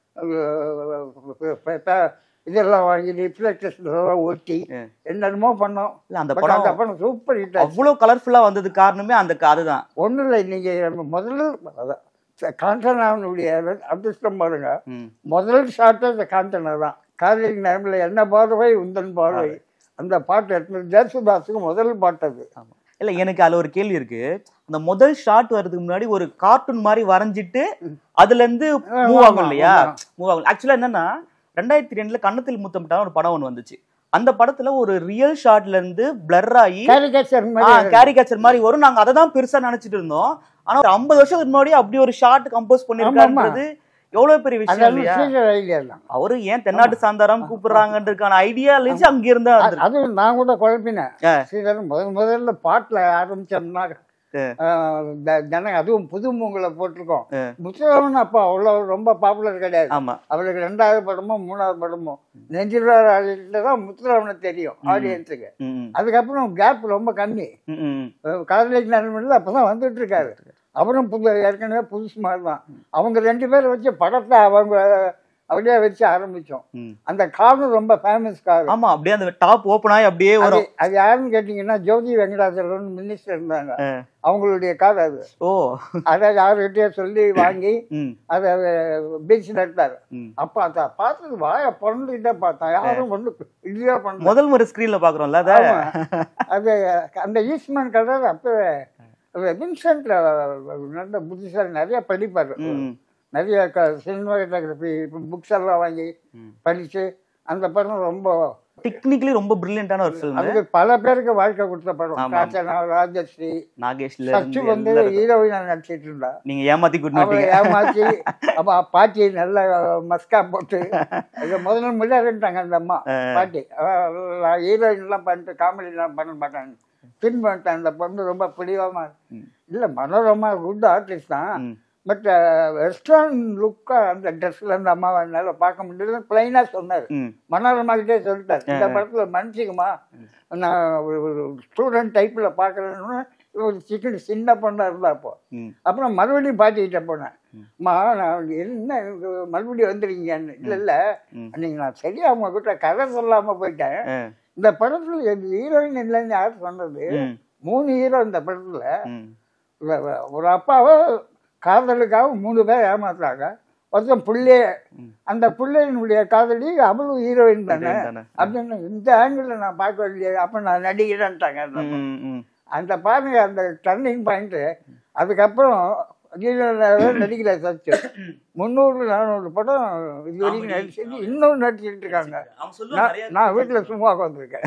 இதெல்லாம் வாங்கி ரிஃப்ளெக்டர்ஸ் எல்லாம் ஒட்டி ம். என்னென்னமோ பண்ணோம் இல்ல அந்த But படம் அந்த படம் சூப்பர் ஹிட் ஆச்சு அவ்வளவு கலர்ஃபுல்லா வந்தது காரணமே அந்த க- அதுதான் ஒன்றும் இல்லை நீங்கள் முதல்ல காஞ்சனாவுடைய அதிர்ஷ்டம் பாருங்க ம் முதல் ஷாட்டே இந்த காஞ்சனா தான் காதலின் நேரமில் என்ன பார்வை உந்தன் பார்வை அந்த பாட்டு எடுத்து ஜேசுதாஸுக்கு முதல் பாட்டு அது ஆமா இல்ல எனக்கு அதுல ஒரு கேள்வி இருக்கு அந்த முதல் ஷாட் வர்றதுக்கு முன்னாடி ஒரு கார்ட்டூன் மாதிரி வரைஞ்சிட்டு அதுல இருந்து மூவ் ஆகும் ஆமா, இல்லையா ஆமா. மூவ் ஆகும் ஆக்சுவலா என்னன்னா ரெண்டாயிரத்தி ரெண்டுல கண்ணத்தில் முத்தமிட்டான ஒரு படம் ஒன்று வந்துச்சு அந்த படத்துல ஒரு ரியல் ஷாட்ல இருந்து பிளர் ஆகி கேரிகேச்சர் மாதிரி கேரிகேச்சர் மாதிரி வரும் நாங்க அதை தான் பெருசா நினைச்சிட்டு இருந்தோம் ஆனா ஒரு ஐம்பது வருஷத்துக்கு முன்னாடி அப்படி ஒரு ஷாட் கம்போஸ் பண்ணிருக்காருன்றது எவ்வளவு பெரிய விஷயம் அதெல்லாம் இல்லையா சீக்கிரம் ஐடியா தான் அவரு ஏன் தென்னாட்டு சாந்தாராம் கூப்பிடுறாங்கன்றதுக்கான ஐடியா இருந்துச்சு அங்க இருந்தா அது- அதுவும் நான் கூட குழப்பினேன் ஆ. ஸ்ரீதரன் முதல் முதல்ல பாட்டில் ஆரம்பிச்சோம்னா ஆ. ஆஹ், த- ஜனங்க அதுவும் புது மூங்களை போட்டிருக்கோம் ஆ. முத்துராமன் அப்போ அவ்வளோ ரொம்ப பாப்புலர் கிடையாது ஆமா அவருக்கு ரெண்டாவது படமோ மூணாவது படமோ நெஞ்சிலார் ஆடியன்ஸில் தான் முத்துராமனை தெரியும் ஆடியன்ஸுக்கு ம், ம், அதுக்கப்புறம் கேப் ரொம்ப கம்மி ம், ம். காதலிக்கு நண்பனில் அப்போ தான் வந்துட்டு இருக்காரு அவரும் புது ஏற்கனவே புதுசு மாதிரி தான் அவங்க ரெண்டு பேரை வச்சு படத்தை அவங்க அப்படியே வச்சு ஆரம்பித்தோம் ம். அந்த காரும் ரொம்ப ஃபேமஸ் கார் ஆமா அப்படியே அந்த டாப் ஓபன் ஆகி அப்படியே அது வரும் அது யாருன்னு கேட்டிங்கன்னா ஜோதி வெங்கடாச்சலன் மினிஸ்டர் இருந்தாங்க ஆ. அவங்களுடைய கார் அது ஓ அதை யாருக்கிட்டே சொல்லி வாங்கி ம் அதை பீச்சில் எடுத்தார் ம். அப்போ அதை பார்த்தது வாய பிறந்துக்கிட்டே பார்த்தேன் யாரும் ஒன்று இதுவே பண்ணல முதல் முறை ஸ்கிரீன்ல பாக்குறோம்ல அத ஆமா. அது அந்த ஈஸ்ட்மேன் கலர் அப்போ வின்சென்ட்ல நல்ல புத்திசாலி நிறைய படிப்பார் ம். நிறைய க சினிமாட்டோகிராஃபி புக்ஸ் எல்லாம் வாங்கி படித்து அந்த படம் ரொம்ப டெக்னிக்கலி ரொம்ப பிரில்லியன்டான ஒரு ஃபிலிம் அதுக்கு பல பேருக்கு வாழ்க்கை கொடுத்த படம் ஆமா. காஞ்சனா ராஜஸ்ரீ நாகேஷ்ல ஃபர்ஸ்ட் இருந்து வந்து எல்லாரும். ஹீரோயினா நடிச்சிட்டு இருந்தா நீங்க ஏமாத்தி கூட்டிட்டு அவளை வந்தீங்க. ஏமாத்தி அப்ப பாட்டி நல்ல மஸ்கா போட்டு அது முதல்ல முடியாதுன்ட்டாங்க அந்த அம்மா பாட்டி ஹீரோயின் எல்லாம் பண்ணிட்டு காமெடி எல்லாம் பண்ண மாட்டாங்க திரும்ப வந்துட்டேன் அந்த பொண்ணு ரொம்ப பிடிவாம இல்ல மனோரமா குட் ஆர்டிஸ்ட் தான் ம். பட் ரெஸ்டாரண்ட் லுக்கா அந்த ட்ரெஸ்ல அந்த அம்மாவை என்னால பார்க்க முடியல பிளைனா சொன்னார் ம். மனோரமா கிட்டே சொல்லிட்டார் இந்த படத்துல மன்னிச்சுக்குமா நான் ஒரு ஸ்டூடெண்ட் டைப்ல பாக்குறேன்னு ஒரு சிக்கன் சின்ன பொண்ணா இருந்தா அப்போ ம். அப்புறம் மறுபடியும் பாட்டிக்கிட்ட போனேன் அம்மா நான் என்ன எனக்கு மறுபடியும் வந்துருக்கீங்கன்னு இல்லை இல்லை அன்னைக்கு நான் சரியா அவங்க கிட்ட கதை சொல்லாம போயிட்டேன் ஆ. இந்த படத்துல எங்க ஹீரோயின் இல்லைன்னு யார் சொன்னது ம். மூணு ஹீரோ இந்த படத்துல ம். வ- வ- ஒரு அப்பாவை காதலுக்காக மூணு பேர் ஏமாத்துறாங்க ஒருத்தன் புள்ளைய அந்த பிள்ளையினுடைய காதலி அவளும் ஹீரோயின் தானே Heroine தானே. அப்படின்னு இந்த ஆங்கிள் நான் பார்க்க வேண்டிய அப்ப நான் நடிக்கிறேன்ட்டாங்க அந்த அம்மா. ம், ம். அந்த பாருங்க அந்த டர்னிங் பாயிண்ட் அதுக்கப்புறம் ஹீரோனாவே நடிக்கல சச்சு முந்நூறு நானூறு படம் இது வரைக்கும் நடிச்சு இன்னும் நடிச்சுட்டு இருக்காங்க அவங்க சொல்லுவாங்க நான் நிறைய நான் வீட்டில் சும்மா உட்காந்துருக்கேன்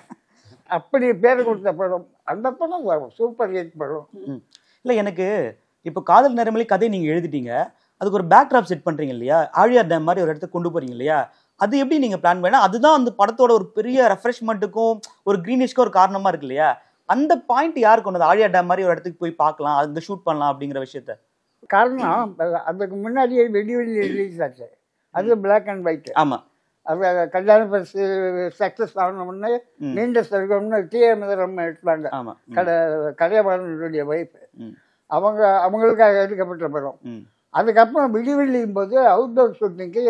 அப்படி பேர் கொடுத்த படம் அந்த படம் சூப்பர் ஹிட் படம் ம். இல்ல எனக்கு இப்போ காதல் நேரமலை கதை நீங்க எழுதிட்டீங்க அதுக்கு ஒரு பேக் ட்ராப் செட் பண்றீங்க இல்லையா ஆழியார் டேம் மாதிரி ஒரு இடத்துக்கு கொண்டு போறீங்க இல்லையா அது எப்படி நீங்க பிளான் பண்ணா அதுதான் அந்த படத்தோட ஒரு பெரிய ரெஃப்ரெஷ்மெண்ட்டுக்கும் ஒரு கிரீனிஷ்க்கும் ஒரு காரணமா இருக்கு இல்லையா அந்த பாயிண்ட் யார் கொண்டது ஆழியா டேம் மாதிரி ஒரு இடத்துக்கு போய் பார்க்கலாம் அங்க ஷூட் பண்ணலாம் அப்படிங்கிற விஷயத்த காரணம் அதுக்கு முன்னாடியே வெடி வெடி ரிலீஸ் ஆச்சு அது பிளாக் அண்ட் ஒயிட் ஆமா அது கல்யாண பஸ் சக்ஸஸ் ஆகணும்னு ம். நீண்ட செல்வம்னு டி எம் எடுத்தாங்க ஆமா ம், கட கடையபாலனுடைய ஒய்ஃப் ம், அவங்க அவங்களுக்காக எடுக்கப்பட்ட படம் ம், அதுக்கப்புறம் விடிவெள்ளியும் போது அவுட்டோர் ஷூட்டிங்க்கு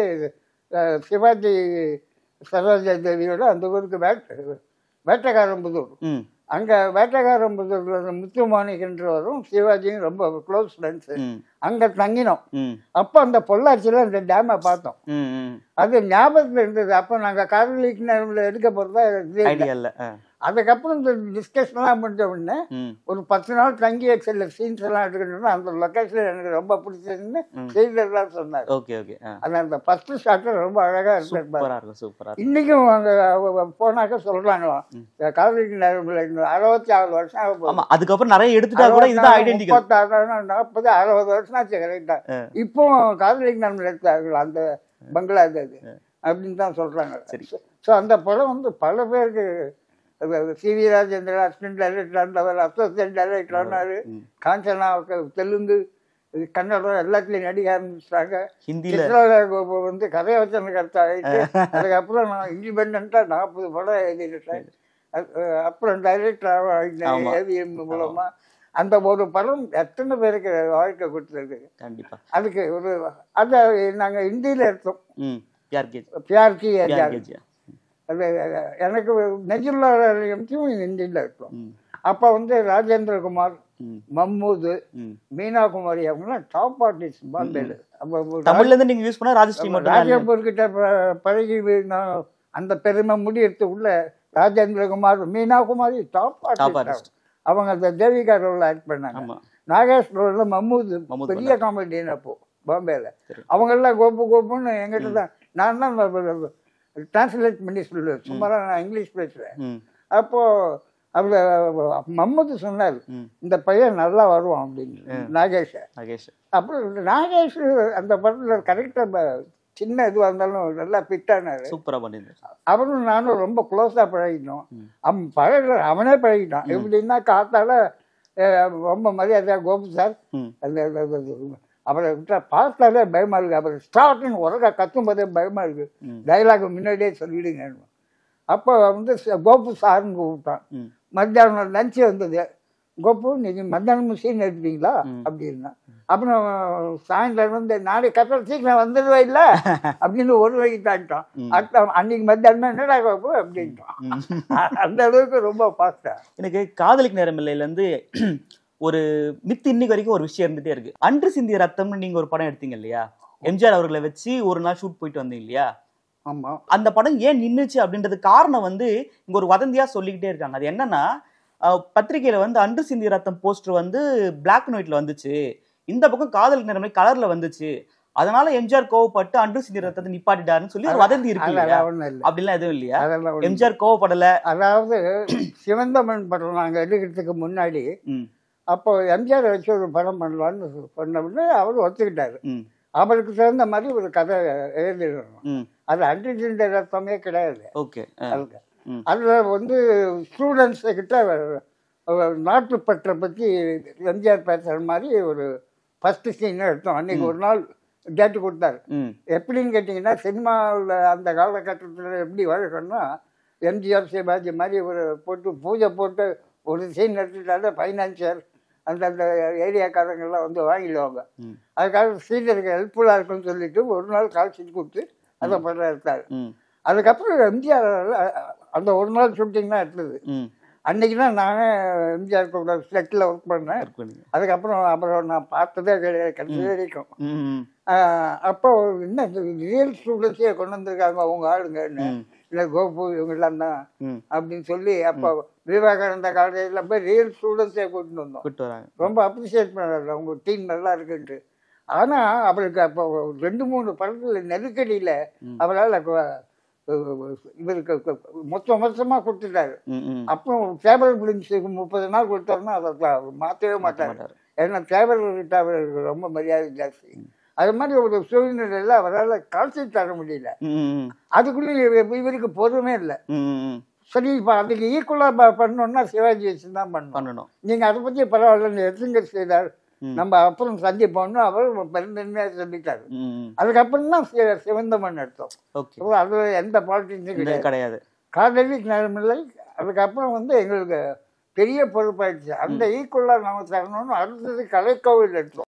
சிவாஜி சரோஜா தேவியோட அந்த ஊருக்கு வேட்ட வேட்டக்காரம்புதூர் ம், அங்கே வேட்டக்காரம்புதூர்ல இருந்த முத்துமாணிக்கன்றவரும் சிவாஜியும் ரொம்ப க்ளோஸ் ஃப்ரெண்ட்ஸு ம், அங்கே தங்கினோம் ம், அப்போ அந்த பொள்ளாச்சியில் அந்த டேமை பார்த்தோம் ம், ம். அது ஞாபகத்தில் இருந்தது அப்போ நாங்கள் காரலிக்கு நேரத்தில் எடுக்க போகிறதா ஐடியா இல்ல ஆ, அதுக்கப்புறம் இந்த டிஸ்கஷன்லாம் முடிஞ்ச உடனே ம், ஒரு பத்து நாள் தங்கி சில சீன்ஸ் எல்லாம் எடுக்கணும்னா அந்த லொக்கேஷன் எனக்கு ரொம்ப பிடிச்சதுன்னு ம். செய்தெல்லாம் சொன்னார் ஓகே ஓகே ஆ, அது அந்த ஃபர்ஸ்ட் ஷாட்டு ரொம்ப அழகா இருந்திருப்பாரு சூப்பரா இருக்கும் சூப்பரா இருக்கும் இன்னைக்கும் அங்க அவ- போனாக்க சொல்றாங்களாம் காலேஜ் நேரத்தில் இன்னும் அறுபத்தி ஆறு வருஷம் ஆக போகுது. ஆமா அதுக்கப்புறம் நிறைய எடுத்துட்டா கூட இதுதான் அறுபத்தாறு, ஐடென்டிக்கல் முப்பத்தாறு, நாற்பது அறுபது வருஷம் ஆச்சு கரெக்டா இப்போ காதலிக்கு நம்ம எடுத்தார்கள் அந்த பங்களா இது அது. அப்படின்னு தான் சொல்றாங்க சரி. ஸோ அந்த படம் வந்து பல பேருக்கு C V Rajendran assistant director இருந்தவர் அசோசியேட் டைரக்டர் ஆனாரு ம். காஞ்சனா அவருக்கு தெலுங்கு இது கன்னடம் எல்லாத்துலயும் நடிக்க ஆரம்பிச்சிட்டாங்க ஹிந்தில கிருஷ்ணராஜ கோபு வந்து கதையை வச்சு கருத்து ஆகிட்டு அதுக்கப்புறம் நான் இண்டிபெண்டா நாற்பது படம் எழுதிட்டேன் அஹ் அப்புறம் டைரக்டர் ஆமா. ஏவிஎம் மூலமா அந்த ஒரு படம் எத்தனை பேருக்கு வாழ்க்கை கொடுத்துருக்கு கண்டிப்பா அதுக்கு ஒரு அதை நாங்க ஹிந்தியில எடுத்தோம் ம் பியார் கேஜ் பியார்கி பியார் கேஜ் அது எனக்கு நெஜுல்லா எம்சியும் ஹிந்தியில் எடுத்தோம் ம் அப்போ வந்து ராஜேந்திரகுமார் ம் மம்மூது ம் மீனா குமாரி அவங்களாம் டாப் ஆர்டிஸ்ட் பாம்பேல அப்போ தமிழ்ல இருந்து நீங்க யூஸ் பண்ணா ராஜஸ்ரீ மட்டும் தான் ராஜாபூர் கிட்ட ப- பழகி நான் அந்த பெருமை முடியறது உள்ள Rajendrakumar Meena Kumari top top artist artist அவங்க அந்த தேவிகா ரோல் ஆக்ட் பண்ணாங்க ஆமா நாகேஷ் ரோல்ல மம்மூது மம்மூத் பெரிய காமெடியன் அப்போ பாம்பேல சரி. அவங்க எல்லாம் கோப்பு கோப்புன்னு எங்கிட்ட தான் நான் தான் டிரான்ஸ்லேட் பண்ணி சொல்லுவேன் சும்மா நான் இங்கிலீஷ் பேசுவேன் ம் அப்போ அவங்க மம்மூது சொன்னார் ம் இந்த பையன் நல்லா வருவான் அப்படின்னு நாகேஷ நாகேஷ் அப்புறம் நாகேஷ் அந்த படத்தில் கரெக்டாக சின்ன இதுவாக இருந்தாலும் நல்லா ஃபிட்டானாரு சூப்பரா பண்ணிருந்தாரு அவரும் நானும் ரொம்ப க்ளோஸாக பழகிட்டோம் ம். அவன் பழக அவனே பழகிட்டான் எப்படின்னா காத்தால அஹ், ரொம்ப மரியாதையாக கோபு சார் ம் அந்த அந்த- அந்த- அவரை விட்டா பார்த்தாலே பயமா இருக்கு அவர் ஸ்டார்டிங் உலக கத்தும் போதே பயமா இருக்கு ம். டைலாக் முன்னாடியே சொல்லிடுங்க அப்போ வந்து ச- கோபு சார்னு கூப்பிட்டான் ம் மத்தியானம் லஞ்சு வந்தது கோபு நீங்க மத்தியானம் சீன் எடுப்பீங்களா ம். அப்படின்னா அப்புறம் சாயந்தரம் வந்து நாளைக்கு கட்டல் சீக்கிரம் வந்துடுவா இல்ல அப்படின்னு ஒரு வரைக்கும் தாண்டிட்டான் ம். அடுத்த அன்னைக்கு மத்தியானம் என்னடா கோபு அப்படின்ட்டான் ம். அந்த அளவுக்கு ரொம்ப ஃபாஸ்டா எனக்கு காதலிக்கு நேரம் இல்லையில இருந்து ஒரு மித்து இன்னைக்கு வரைக்கும் ஒரு விஷயம் இருந்துட்டே இருக்கு அன்று சிந்திய ரத்தம்னு நீங்க ஒரு படம் எடுத்தீங்க இல்லையா எம்ஜிஆர் அவர்களை வச்சு ஒரு நாள் ஷூட் போயிட்டு வந்தீங்க இல்லையா ஆமா அந்த படம் ஏன் நின்னுச்சு அப்படின்றது காரணம் வந்து இங்க ஒரு வதந்தியா சொல்லிக்கிட்டே இருக்காங்க அது என்னன்னா அஹ், பத்திரிக்கையில வந்து அன்று சிந்திய ரத்தம் போஸ்டர் வந்து பிளாக் அண்ட் ஒயிட்ல வந்துச்சு இந்த பக்கம் காதல் நிறமை கலர்ல வந்துச்சு அதனால எம்ஜிஆர் கோவப்பட்டு அன்று சிந்திய ரத்தத்தை நிப்பாட்டிட்டாருன்னு சொல்லி ஒரு வதந்தி இருக்கு இல்லையா அதெல்லாம் ஒண்ணும் இல்லை அப்படிலாம் எதுவும் இல்லையா அதெல்லாம் ஒண்ணும் இல்ல. எம்ஜிஆர் கோவப்படல அதாவது சிவந்தமன் படம் நாங்கள் எடுக்கிறதுக்கு முன்னாடி ம் அப்போ எம்ஜிஆர் வச்சு ஒரு படம் பண்ணலான்னு சொன்ன உடனே அவர் ஒத்துக்கிட்டாரு ம் அவருக்கு தகுந்த மாதிரி ஒரு கதை எழுதிடணும் ம் அது அன்றிஜெண்ட ரத்தமே கிடையாது ஓகே அதுக்கு ம். அதில் வந்து ஸ்டூடெண்ட்ஸ் கிட்ட அஹ், நாட்டுப்பற்றை பற்றி எம்ஜிஆர் பேசுகிற மாதிரி ஒரு ஃபஸ்ட்டு சீன் எடுத்தோம் அன்னைக்கு ஒரு நாள் டேட்டு கொடுத்தாரு ம் எப்படின்னு கேட்டிங்கன்னா சினிமாவில் அந்த காலகட்டத்தில் எப்படி வழக்கம்னா எம்ஜிஆர் சிவாஜி மாதிரி ஒரு போட்டு பூஜை போட்டு ஒரு சீன் எடுத்துட்டாலே ஃபைனான்சியர் அந்த அந்த ஏரியாக்காரங்கெல்லாம் வந்து வாங்கிடுவாங்க ம் அதுக்காக சீனியருக்கு ஹெல்ப்ஃபுல்லாக இருக்குன்னு சொல்லிட்டு ஒரு நாள் கால் ஷீட் கொடுத்து அதை படம் எடுத்தார் ம் அதுக்கப்புறம் எம்ஜிஆர் அந்த ஒரு நாள் ஷூட்டிங் தான் எடுத்தது ம் அன்னைக்கு தான் நானே எம்ஜிஆர் கூட செட்டில் ஒர்க் பண்ணேன் ஒர்க் பண்ணுங்க அதுக்கப்புறம் அப்புறம் நான் பார்த்ததே கிடையாது கடைசி வரைக்கும் ம் ம் ஆஹ் அப்போ என்ன ரியல் ஸ்டூடெண்ட்ஸே கொண்டு வந்திருக்காங்க அவங்க ஆளுங்கன்னு ம். இல்லை கோபு இவங்கெல்லாம் தான் ம் அப்படின்னு சொல்லி அப்போ விவேகானந்தா காலேஜில் போய் ரியல் ஸ்டூடெண்ட்ஸே கூட்டிட்டு வந்தோம் கூட்டு வராங்க ரொம்ப அப்ரிஷியேட் பண்ணாரு அவங்க டீம் நல்லா இருக்குன்ட்டு ஆனால் அவருக்கு அப்போ ரெண்டு மூணு படத்தில் நெருக்கடியில் ம். அவரால் இவருக்கு மொத்த மொத்தமாக கொடுத்துட்டாரு ம் ம் அப்புறம் கேபிள் பிலிம்ஸுக்கு முப்பது நாள் கொடுத்தாருன்னா அதை மாற்றவே மாட்டார் மாட்டாரு. ஏன்னா கேபிள் கிட்ட அவருக்கு ரொம்ப மரியாதை ஜாஸ்தி அது மாதிரி ஒரு சூழ்நிலையில் அவரால் காட்சி தர முடியல ம் அதுக்குள்ளே இவ- இவருக்கு பொறுமே இல்லை ம், ம் சரி இப்போ அதுக்கு ஈக்குவலாக பண்ணணும்னா சிவாஜி வச்சு தான் பண்ணணும் பண்ணணும் நீங்கள் அதை பற்றி பரவாயில்ல எத்தங்கர் செய்தார் ம். நம்ம அப்புறம் சந்திப்போம்னு அவர் பெருந்தன்மையாக சொல்லிட்டாரு ம் அதுக்கப்புறம் தான் சி- சிவந்தமன் எடுத்தோம் ஓகே அப்போ அது எந்த பாலிட்டிக்ஸும் இது கிடையாது கிடையாது காதலி நேரமில்லை அதுக்கப்புறம் வந்து எங்களுக்கு பெரிய பொறுப்பாயிடுச்சு அந்த ஈக்குவலாக நம்ம தரணும்னு அடுத்தது கலைக்கோவில் எடுத்தோம்